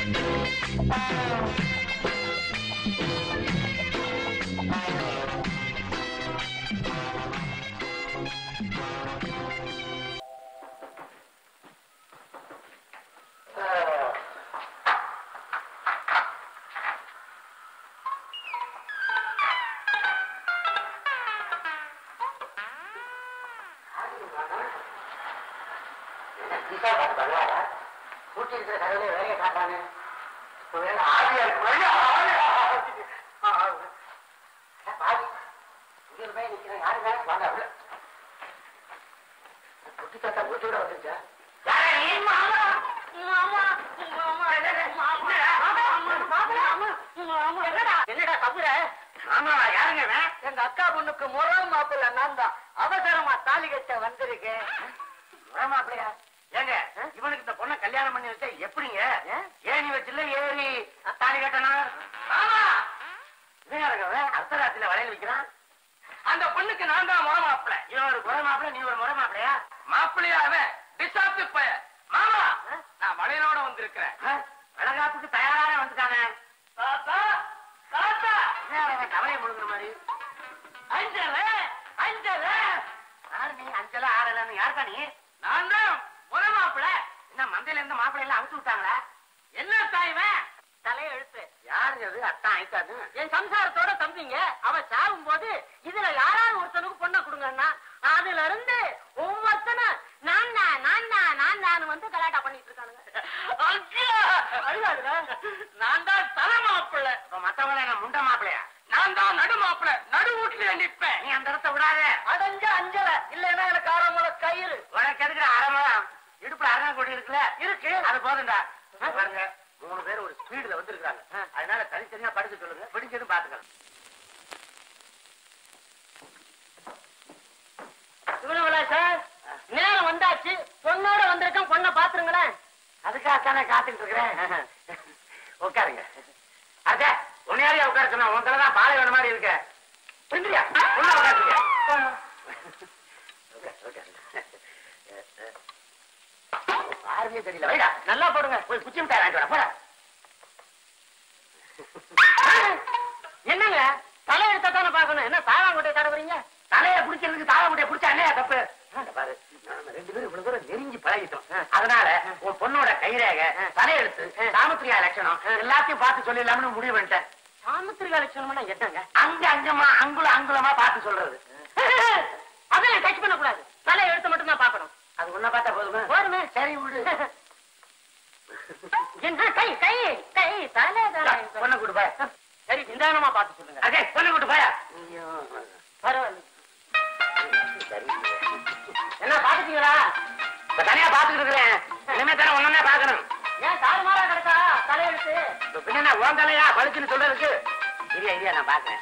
பூட்டி இருக்கிற கதவுல வேலையை காட்டானே ஒருவேளை ஆவியா இருக்கும் ஐயா, ஆவியா! ஆ, ஆ. ஏ, பாவி. இங்க ஒரு பையன் நிக்கிறேன். யாருங்க? வாங்க, உள்ள. குட்டி தாத்தா வீட்டோட வந்துருச்சா? யாரே நீ? மாமா! மாமா! மாமா! என்னடா என்னடா தப்புற ஆமா யாருங்க இவன்? எங்க அக்கா பொண்ணுக்கு முறை மாப்பிள்ள நான் தான் அவசரமா தாலி கட்ட வந்திருக்கேன் முறை மாப்பிள்ளையா ஏங்க இவனுக்கு இந்த பொண்ணை கல்யாணம் பண்ணி வச்சா எப்படிங்க ஏணி வச்சுல ஏறி தாலி கட்டணும் ஆமா இவன் யாருங்க இவன்? அர்த்தராத்திரில வளையல் வைக்கிறான் அந்த பொண்ணுக்கு நான் தான் முறை மாப்பிள்ள இவன் ஒரு முறை மாப்பிள்ள நீ ஒரு முறை மாப்பிள்ளையா மாப்பிள்ளையா அவன் டிசாப்து பைய மாமா நான் மலையனோட வந்திருக்கிறேன் வளகாப்புக்கு தயாராக வந்துட்டானே தாத்தா தாத்தா என்ன அவன் கவலையை முழுங்குற மாதிரி அஞ்சல அஞ்சல யாரு நீ அஞ்சல ஆறலன்னு யாருக்கா நீ நான் தான் முறை மாப்பிள்ள என்ன மந்தையில இருந்து மாப்பிள்ளை எல்லாம் அவுத்து விட்டாங்களா என்ன தாய்வன் தலையை எழுத்து யாரு அது அத்தான் ஐத்தாது என் சம்சாரத்தோட தம்பிங்க அவ சாகும் போது இதுல யாராவது ஒருத்தனுக்கு பொண்ணை கொடுங்கன்னா அதுல இருந்து ஒவ்வொருத்தனும் நான் தான் நான் தான் நான் தான் வந்து கலாட்டா பண்ணிட்டு இருக்கானுங்க அழுகாதுடா. நான் தான் தலை மாப்பிள்ள இப்ப மத்தவங்கள என்ன முண்ட மாப்பிள்ளையா நான் தான் நடு மாப்பிள்ள நடு வீட்டுல நிப்பேன் நீ அந்த இடத்த விடாத அடைஞ்ச அஞ்சல இல்லைன்னா எனக்கு ஆரம்பல கயிறு உனக்கு எதுக்குற அரமணம் இடுப்புல அரங்க கொடி இருக்குல்ல இருக்கு அது போதும்டா பாருங்க மூணு பேர் ஒரு ஸ்பீடுல வந்திருக்காங்க அதனால தனித்தனியா படுக்க சொல்லுங்க பிடிச்சதும் பாத்துக்கலாம் இவனுங்களா சார் நேரம் வந்தாச்சு பொண்ணோட வந்திருக்கேன் பொண்ணை பாத்துருங்களேன் அதுக்காகத்தானே காத்துக்கிட்டு இருக்கிறேன் உட்காருங்க அட உன்னையாரியா உட்கார சொன்னா உன் தான் பாலை வேணும் மாதிரி இருக்க புரிஞ்சுயா உள்ள உட்காருங்க பாருங்க தெரியல வைடா நல்லா போடுங்க போய் குச்சி மிட்டாய் வாங்கிட்டு வர போடா என்னங்க தலை எடுத்தா தானே பாக்கணும் என்ன சாவாங்கொட்டையை தடவுறீங்க தலைய பிடிக்கிறதுக்கு தாழ முடிய பிடிச்சா என்ன தப்பு இங்க பாரு நாம ரெண்டு பேரும் இவ்வளவு தூரம் நெருங்கி பழகிட்டோம் அதனால உன் பொண்ணோட கைரேக தலையெழுத்து சாமுத்திரியா லட்சணம் எல்லாத்தையும் பார்த்து சொல்லிடலாம்னு முடிவு பண்ணிட்டேன் சாமுத்திரிகா லட்சணம்னா என்னங்க அங்க அங்கமா அங்குல அங்குலமா பார்த்து சொல்றது அதெல்லாம் டச் பண்ண கூடாது தலை எழுத்து மட்டும் தான் பாக்கணும் அது உன்ன பார்த்தா போதுமா போதுமே சரி விடு என்ன கை கை கை தலை தலை பொண்ணை கூட்டு போய் சரி நிதானமா பார்த்து சொல்லுங்க அதே பொண்ணை கூட்டு போயா பரவாயில்ல சரி என்ன பாத்துட்டீங்களா இப்ப தனியா பாத்துக்கிட்டு இருக்கிறேன் இனிமே தானே ஒன்னே பாக்கணும் ஏன் தாறுமாறா கிடக்கா தலையெழுத்து இப்ப பின்ன உன் தலையா பழுச்சுன்னு சொல்றதுக்கு இல்லையா இல்லையா நான் பாக்குறேன்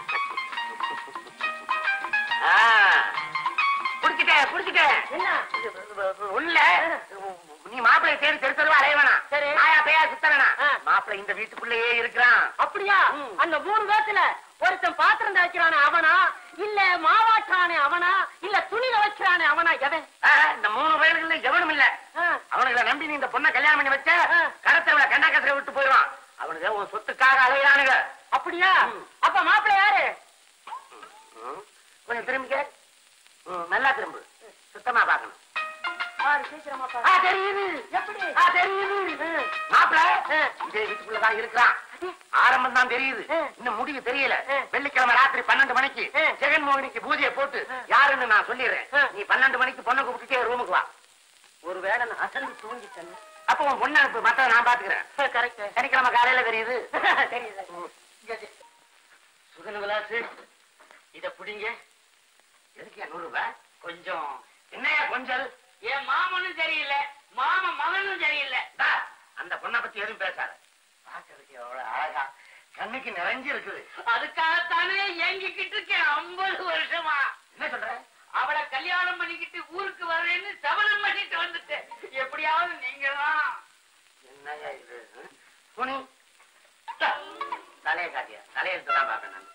ஆ, புடிச்சிட்டேன் புடிச்சிட்டேன் என்ன உள்ள நீ மாப்பிள்ளை தேடி தெரு தெருவா அலைய வேணாம் சரி. நாயா பேயா சுத்த வேணாம் ஆ. மாப்பிள்ளை இந்த வீட்டுக்குள்ளேயே இருக்கிறான் அப்படியா அந்த மூணு பேத்துல ஒருத்தன் பாத்திரம் துவைக்கிறானே அவனா இல்ல மாவாட்டானே அவனா இல்ல துணில வைக்கிறானே அவனா எவன் ஆ, இந்த மூணு வயலுக்குள்ள எவனும் இல்ல ஆ, அவனுங்களை நம்பி நீ இந்த பொண்ணை கல்யாணம் பண்ணி வச்ச கடத்தவள கண்டா கத்திர விட்டு போயிடுவான் அவனுக்கு உன் சொத்துக்காக அலையிறானுங்க அப்படியா அப்ப மாப்பிள்ளை யாரு ம். கொஞ்சம் திரும்பிக்க ம், நல்லா திரும்பு சுத்தமா பாக்கணும் பாரு சீக்கிரமா ஆ, பாரு தெரியுது எப்படி ஆ, தெரியுது மாப்பிள்ள இதே வீட்டுக்குள்ளதான் இருக்கிறான் ஆரம்பம் தான் தெரியுது இன்னும் முடிவு தெரியல வெள்ளிக்கிழமை ராத்திரி பன்னெண்டு மணிக்கு ஜெகன்மோகனிக்கு பூஜையை போட்டு யாருன்னு நான் சொல்லிடுறேன் நீ பன்னெண்டு மணிக்கு பொண்ணை கூப்பிட்டுட்டே ரூமுக்கு வா ஒருவேளை நான் அசந்து தூங்கிட்டேன் அப்ப உன் பொண்ணு அனுப்பு மத்த நான் பாத்துக்கிறேன் கரெக்ட் சனிக்கிழமை காலையில தெரியுது தெரியுது சுகன் விலாசு இத புடிங்க எதுக்கு நூறு ரூபாய் கொஞ்சம் என்னையா கொஞ்சல் என் மாமனும் சரியில்லை மாமன் மகனும் சரியில்லை டா, அந்த பொண்ணை பத்தி எதுவும் பேசாத பாக்குறதுக்கு எவ்வளவு அழகா கண்ணுக்கு நிறைஞ்சு இருக்குது அதுக்காகத்தானே ஏங்கிக்கிட்டு இருக்கேன் ஐம்பது வருஷமா என்ன சொல்ற அவளை கல்யாணம் பண்ணிக்கிட்டு ஊருக்கு வர்றேன்னு சபலம் பண்ணிட்டு வந்துட்டேன் எப்படியாவது நீங்க தான் என்னையா இது ம்? துணி டா, தலையை காட்டியா தலையெழுத்து தான் பார்க்கணும் நான்.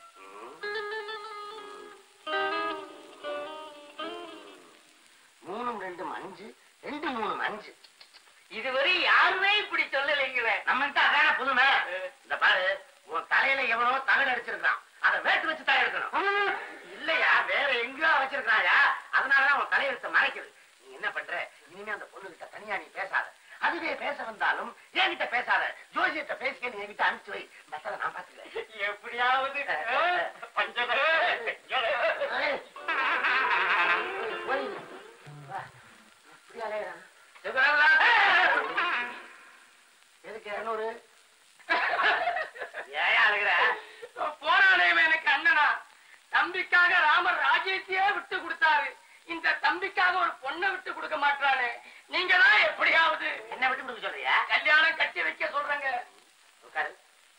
ம். மூணும் ரெண்டும் அஞ்சு ரெண்டு மூணு அஞ்சு இதுவரை யாருமே இப்படி சொல்லல வைங்களேன் நம்ம கிட்ட அதான புதுமை இந்த பாரு உன் தலையில எவனோ தகடு அடிச்சிருக்கான் அதை வேட்டு வச்சு தலை எடுக்கணும் இல்லையா வேற எங்கேயோ வச்சிருக்காயா அதனாலதான் உன் தலையெழுத்த மறைக்குது நீ என்ன பண்ற இனிமே அந்த பொண்ணு கிட்ட தனியா நீ பேசாத அதுவே பேச வந்தாலும் என்கிட்ட பேசாத ஜோசியத்தை பேசிக்க நீ என்கிட்ட அனுப்பிச்சு வை மத்தத நான் பாத்துக்கிறேன் எப்படியாவது அஹ், பஞ்சதே, பஞ்சதே. ஏய், போய், வா. இப்படி அலையறான். எதுக்கு இருநூறு ஏன் அழுகிற போராடவே எனக்கு அண்ணனா தம்பிக்காக ராமர் ராஜ்யத்தையே விட்டு கொடுத்தாரு இந்த தம்பிக்காக ஒரு பொண்ணை விட்டு கொடுக்க மாட்டானே நீங்க தான் எப்படியாவது என்ன விட்டு கொடுக்க சொல்றியா கல்யாணம் கட்டி வைக்க சொல்றேங்க உட்காரு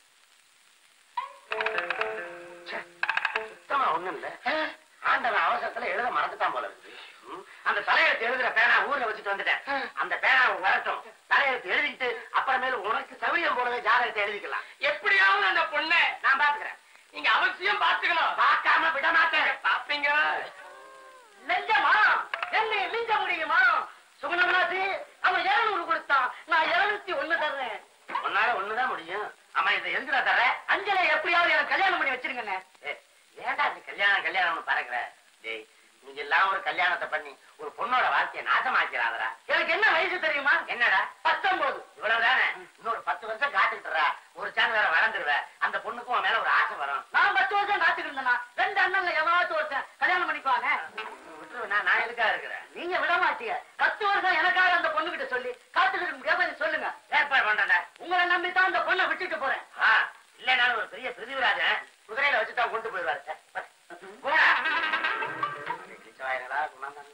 ச்சே, சுத்தமா ஒண்ணும் இல்ல ஆண்டவன் அவசரத்துல எழுத மறந்துட்டான் போல இருக்கு ம், அந்த தலையெழுத்து எழுதுற பேனா ஊர்ல வச்சுட்டு வந்துட்டேன் அந்த பேனா வரட்டும் தலையெழுத்து எழுதிட்டு அப்புறமேல உனக்கு சௌரியம் போலவே ஜாதகத்தை எழுதிக்கலாம் எப்படியாவது அந்த பொண்ணை நான் பாத்துக்கிறேன் நீங்க அவசியம் பாத்துக்கணும் பார்க்காம விட மாட்டேன் பாப்பீங்க நெஞ்சமா என்ன மிஞ்ச முடியுமா சுகுணமனாசி அவன் இருநூறு கொடுத்தான் நான் இருநூத்தி ஒண்ணு தர்றேன் உன்னால ஒண்ணுதான் முடியும் ஆமா இதை எதுக்குடா தர அஞ்சலை எப்படியாவது எனக்கு கல்யாணம் பண்ணி வச்சிருங்கண்ணே ஏன்டா நீ கல்யாணம் கல்யாணம்னு பறக்குற டேய் நீங்க எல்லாம் ஒரு கல்யாணத்தை பண்ணி ஒரு பொண்ணோட வாழ்க்கையை நாசமாக்கிறாதரா எனக்கு என்ன வயசு தெரியுமா என்னடா பத்தொன்பது இவ்வளவுதானே இன்னொரு பத்து வருஷம் காத்துக்கிட்டுறா ஒரு சான் வேற வளர்ந்துருவ அந்த பொண்ணுக்கும் உன் மேல ஒரு ஆசை வரும் நான் பத்து வருஷம் காத்துக்கிட்டு இருந்தேனா ரெண்டு அண்ணன்ல எவனாச்சும் ஒருத்தன் கல்யாணம் பண்ணிக்குவாங்க விட்டுருவேன் நான் எதுக்காக இருக்கிறேன் நீங்க விட மாட்டீங்க பத்து வருஷம் எனக்காக அந்த பொண்ணு கிட்ட சொல்லி காத்துக்கிட்டு முடியாம சொல்லுங்க ஏற்பாடு பண்றேன் உங்களை நம்பி தான் அந்த பொண்ணை விட்டுட்டு போறேன் இல்லனாலும் ஒரு பெரிய பிரிவிராஜன் குதிரையில வச்சு தான் கொண்டு போயிடுவாரு சார். போடா. கிழிச்சவாயங்களா, குணாந்தாங்க.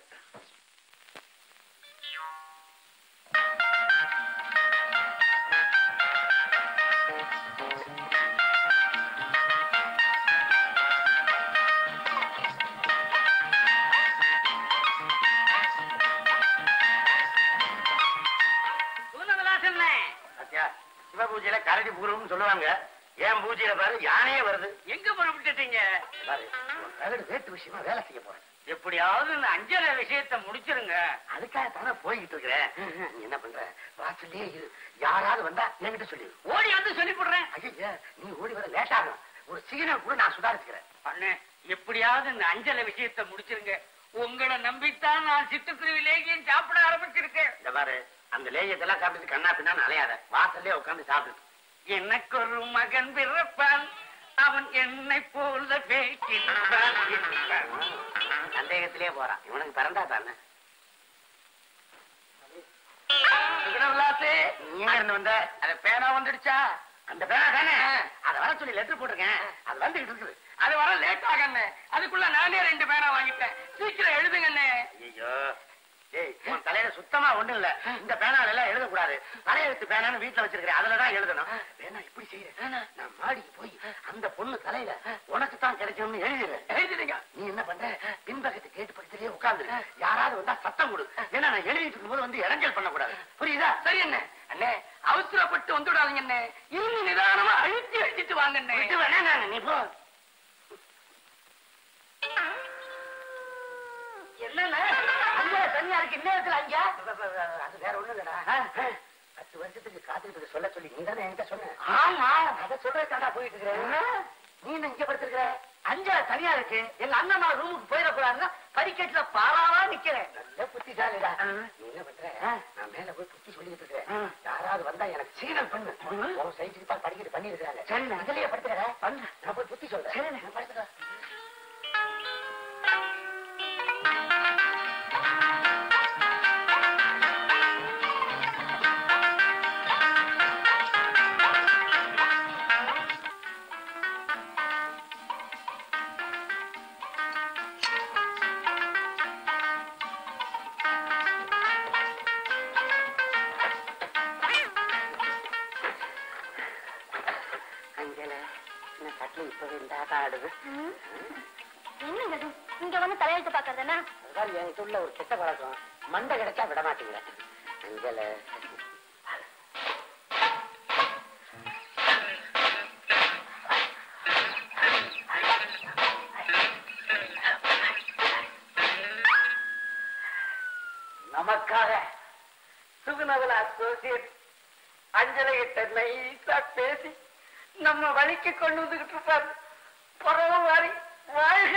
பாத்தியா, சிவ பூஜையில கரடி பூரம்னு சொல்லுவாங்க என் பூஜையில பாரு யானையே வருது எங்க புறப்பட்டுட்டீங்க பாரு ஒரு தகடு வேட்டு விஷயமா வேலை செய்ய போறேன் எப்படியாவது இந்த அஞ்சலை விஷயத்தை முடிச்சிருங்க அதுக்காக தானே போய்கிட்டு இருக்கிறேன் நீ என்ன பண்ற வாசல்லே இரு யாராவது வந்தா என்கிட்ட சொல்லி ஓடி வந்து சொல்லி போடுறேன் ஐயா நீ ஓடி வர லேட் ஆகும் ஒரு சிக்னல் கூட நான் சுதாரிச்சுக்கிறேன் அண்ணே எப்படியாவது இந்த அஞ்சலை விஷயத்தை முடிச்சிருங்க உங்களை நம்பித்தான் நான் சிட்டுக்குருவிலேயும் சாப்பிட ஆரம்பிச்சிருக்கேன் இந்த பாரு அந்த லேயத்தெல்லாம் சாப்பிட்டு கண்ணா பின்னா அலையாத வாசல்லே உட்காந்து சாப்பிட்டு எனக்கு ஒரு மகன் பிறப்பான் அவன் என்னை போல பேசினான் சந்தேகத்திலே போறான் இவனுக்கு பிறந்தா தானே விக்ரம்லாசே, நீ எங்க இருந்து வந்த அது பேனா வந்துடுச்சா அந்த பேரா தானே அதை வர சொல்லி லெட்டர் போட்டிருக்கேன் அது வந்துகிட்டு இருக்குது அது வர லேட் ஆகண்ணே அதுக்குள்ள நானே ரெண்டு பேனா வாங்கிட்டேன் சீக்கிரம் எழுதுங்கண்ணே ஐயோ ஏய் உன் தலையில சுத்தமா ஒண்ணும் இல்ல இந்த பேனால எல்லாம் எழுதக்கூடாது தலையெழுத்து பேனான்னு வீட்டுல வச்சிருக்கிறேன் அதுலதான் எழுதணும் வேணா இப்படி செய்யறேன் நான் மாடிக்கு போய் அந்த பொண்ணு தலையில உனக்கு தான் கிடைக்கும்னு எழுதிடுறேன் எழுதிடுங்க நீ என்ன பண்ற பின்பக்கத்து கேட்டு பக்கத்திலேயே உட்கார்ந்து யாராவது வந்தா சத்தம் கொடு ஏன்னா நான் எழுதிட்டு இருக்கும்போது வந்து இடைஞ்சல் பண்ணக்கூடாது புரியுதா சரி அண்ணே அண்ணே அவசரப்பட்டு வந்துடாதீங்க அண்ணே இன்னும் நிதானமா அழுத்தி அழுத்திட்டு வாங்க அண்ணே விட்டு வேணா நீ போ என்னண்ணே அங்க தனியா இருக்கு இன்னத்துல அங்க அது வேற ஒண்ணும் இல்லடா பத்து வருஷத்துக்கு காத்துக்கிட்டு சொல்ல சொல்லி நீ தானே என்கிட்ட சொன்ன ஆமா அதை சொல்றதுக்காண்டா போயிட்டு இருக்கிறேன் நீ என்ன இங்க படுத்திருக்கிற அஞ்சல தனியா இருக்கு எங்க அண்ணன் ரூமுக்கு போயிடக்கூடாதுன்னா படிக்கட்டுல பாலாவா நிக்கிறேன் நல்ல புத்திசாலிடா நீ என்ன பண்ற நான் மேல போய் புத்தி சொல்லிட்டு இருக்கிறேன் யாராவது வந்தா எனக்கு சிக்னல் பண்ணு உன் சைஸுக்கு தான் படிக்கிட்டு பண்ணி இருக்கிறாங்க சரி அதுலயே படுத்துறேன் நான் போய் புத்தி சொல்றேன் சரி நான் படுத்துறேன் அஞ்சல நான் கட்டில் இப்பவே இந்த ஆட்டம் ஆடுது என்னங்க இது? இங்க வந்து தலையெழுத்து பாக்குறது என்ன அதுதான் என்கிட்ட உள்ள ஒரு கெட்ட பழக்கம் மண்டை கிடைச்சா விட மாட்டீங்க அஞ்சல நமக்காக சுகுணகுல அசோசியேட் அஞ்சலை கிட்ட நைஸா பேசி நம்ம வழிக்கு கொண்டு வந்துகிட்டு இருப்பாரு பரவ மாதிரி வாழ்க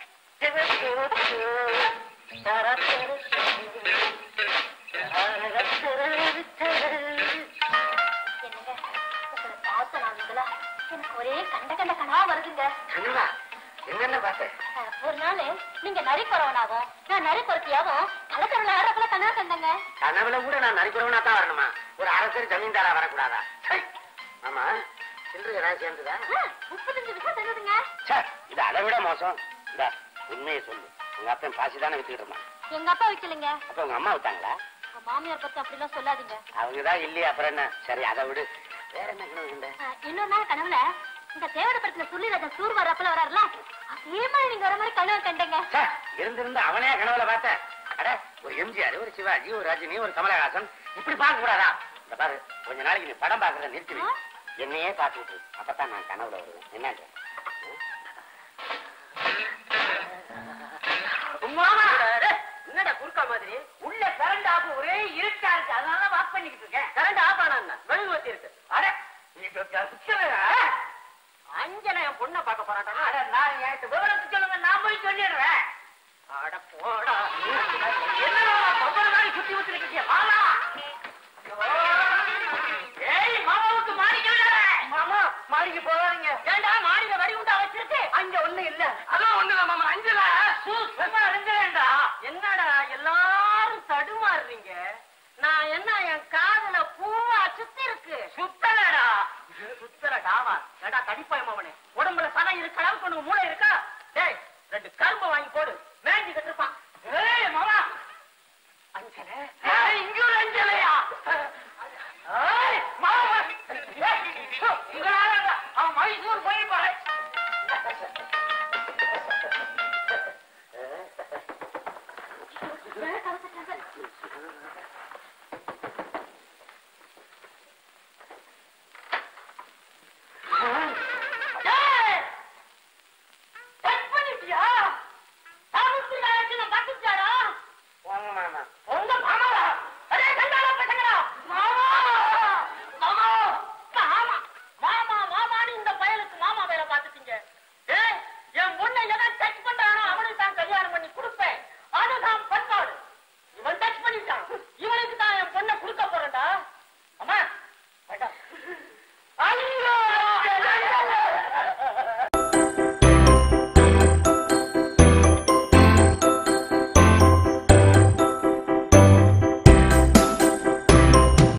என்னங்க உங்களை பார்த்த நாளுங்களா எனக்கு ஒரே கண்ட கண்ட கனவா வருதுங்க கண்ணா என்னென்ன பார்த்தேன் அஹ், ஒரு நாள் நீங்க நரி குறவனாவும் நான் நரி குறத்தியாவும் கலக்கடல ஆறப்பல கனவு கண்டங்க கனவுல கூட நான் நரிக்கிறவனா தான் வரணுமா ஒரு அரசர் ஜமீன்தாரா வரக்கூடாதா சை. ஆமா சில்லறை ஏதாவது சேர்ந்துதா முப்பத்தஞ்சு விஷயம் தெரியுதுங்க சே, இது அதை விட மோசம் இந்த உண்மையை சொல்லு உங்க அப்பன் பாசி தானே வித்துக்கிட்டு இருந்தான் எங்க அப்பா வைக்கலைங்க அப்ப உங்க அம்மா விட்டாங்களா உங்க மாமியார் பத்தி அப்படிலாம் சொல்லாதீங்க அவங்கதான் இல்லையா அப்புறம் என்ன சரி அதை விடு வேற என்ன கனவு கண்ட அஹ், இன்னொரு நாள் கனவுல இந்த தேவட படத்துல சுள்ளிராஜன் சூர் வரப்பல வராருல அதே மாதிரி நீங்க வர மாதிரி கனவு கண்டங்க சே, இருந்திருந்து அவனே கனவுல பார்த்தேன் அட ஒரு எம்ஜிஆர் ஒரு சிவாஜி ஒரு ரஜினி ஒரு கமலஹாசன் இப்படி பார்க்க கூடாதா இந்த பாரு கொஞ்ச நாளைக்கு நீ படம் பாக்குறத நிறுத்தி வை. என்னையே பார்த்துட்டு அப்பதான் நான் கனவுல வருவேன் என்ன என்னடா குறுக்கா மாதிரி உள்ள கரண்ட் ஆஃப் ஒரே இருட்டா இருக்கு அதனால வாக் பண்ணிக்கிட்டு இருக்கேன் கரண்ட் ஆஃப் ஆனா என்ன மெழுகுவத்தி இருக்கு அட அஞ்சனை என் பொண்ணை பார்க்க போறாட்டா அட நான் எனக்கு விவரத்தை சொல்லுங்க நான் போய் சொல்லிடுறேன் அட போடா என்னடா பப்பர் மாதிரி சுத்தி ஊத்திருக்கீங்க மாமா ஏய் மாமாவுக்கு மாடிக்கு மாமா மாடிக்கு போகாதீங்க ஏண்டா மாடியில வரி உண்டா வச்சிருக்கு அங்க ஒண்ணு இல்ல அதான் ஒண்ணுல மாமா அஞ்சல சும்மா இருந்தேன்டா என்னடா எல்லாரும் தடுமாறுறீங்க நான் என்ன என் காதுல பூவா சுத்தி இருக்கு சுத்தலடா சுத்தலடாவா ஏடா தடிப்பாயம் அவனே உடம்புல சதை இருக்க அளவுக்கு உனக்கு மூளை